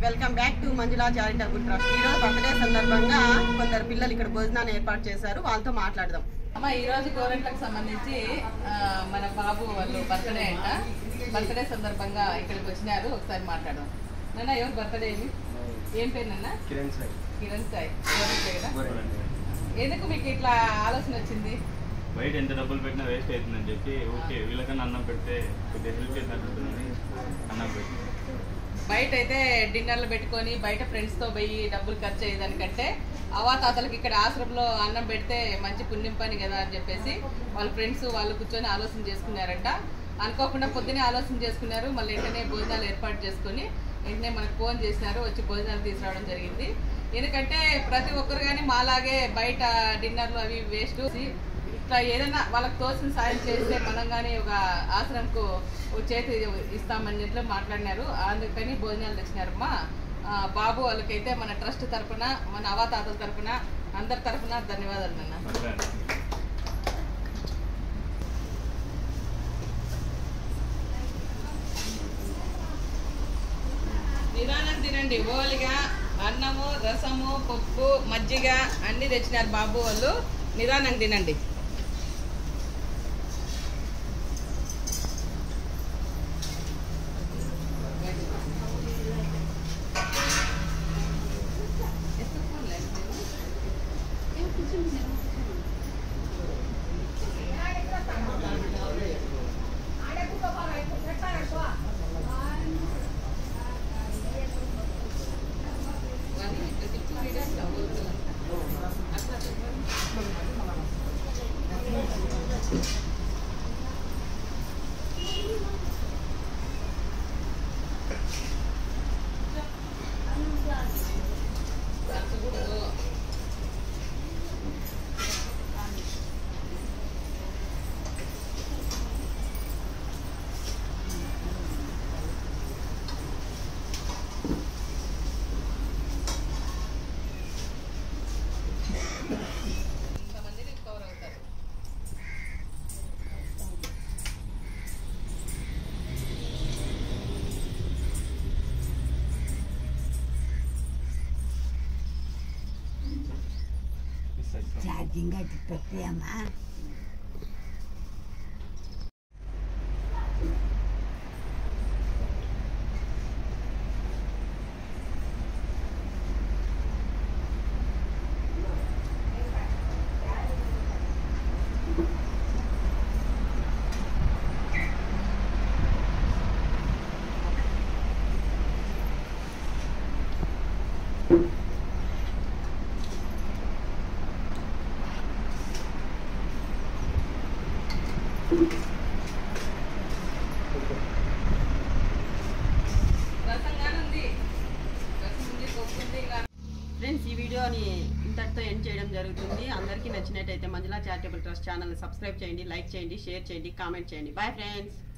Welcome back to Manjula charitable trust ఈరోజు birthday సందర్భంగా కొందరు పిల్లలు ఇక్కడ భోజనాన్ని ఏర్పాటు చేశారు వాళ్ళతో మాట్లాడదాం అమ్మ ఈ రోజు గోరెంట్లకు సంబంధించి ఆ, మన బాబు వాళ్ళు బర్త్డే అంట బర్త్డే సందర్భంగా ఇక్కడికి వచ్చినారు ఒకసారి మాట్లాడదాం నాన్న ఎవరు బర్త్డే ఇది ఏం పేరు నాన్న కిరణ్ సాయి కిరణ్ సాయి గోరెంట్లే కదా గోరెంట్ల. ఎందుకు మీకు ఇట్లా ఆలోచన వచ్చింది బయట ఎంత డబ్బులు పెట్టినా వేస్ట్ అవుతుందని చెప్పి ఓకే వీళ్ళకన్నా అన్నం పెడితే కొద్దిగా హెల్ప్ చేసినట్టు ఉంటుందని అన్నం పెట్టి బయట అయితే డిన్నర్లు పెట్టుకొని బయట ఫ్రెండ్స్ తో పోయి డబ్బులు ఖర్చు అయ్యేదానికంటే అవాతాతలకు ఇక్కడ ఆశ్రమంలో అన్నం పెడితే మంచి పుణ్యం పని కదా అని చెప్పేసి వాళ్ళ ఫ్రెండ్స్ వాళ్ళు కూర్చొని ఆలోచన చేసుకున్నారంట అనుకోకుండా పొద్దునే ఆలోచన చేసుకున్నారు మళ్ళీ వెంటనే భోజనాలు ఏర్పాటు చేసుకొని వెంటనే మనకు ఫోన్ చేసినారు వచ్చి భోజనాలు తీసుకురావడం జరిగింది ఎందుకంటే ప్రతి ఒక్కరు కానీ మాలాగే బయట డిన్నర్లు అవి వేస్ట్ ఇట్లా ఏదైనా వాళ్ళకి తోసిన సాయం చేస్తే మనం కానీ ఒక ఆశ్రమంకు ఒక చేతి ఇస్తామని ఇట్లా మాట్లాడినారు అందుకని భోజనాలు తెచ్చినారమ్మా ఆ, బాబు వాళ్ళకైతే మన ట్రస్ట్ తరపున మన అవాతాతల తరపున అందరి తరపున ధన్యవాదాలు నాన్న అట్లా నిదానం తినండి ఓలిగా అన్నము రసము పప్పు మజ్జిగ అన్ని తెచ్చినారు బాబు వాళ్ళు నిదానం తినండి ఇంతమంది కవర్ అవుతారు ఛార్జింగ్ అది పెట్టామా రసంగానే ఉంది రసం ఉంది పప్పు ఉంది ఇంకా ఫ్రెండ్స్ ఈ వీడియోని ఇంతటితో ఎండ్ చేయడం జరుగుతుంది అందరికీ నచ్చినట్టయితే మంజులా చారిటబుల్ ట్రస్ట్ ఛానల్ని సబ్స్క్రైబ్ చేయండి లైక్ చేయండి షేర్ చేయండి కామెంట్ చేయండి బాయ్ ఫ్రెండ్స్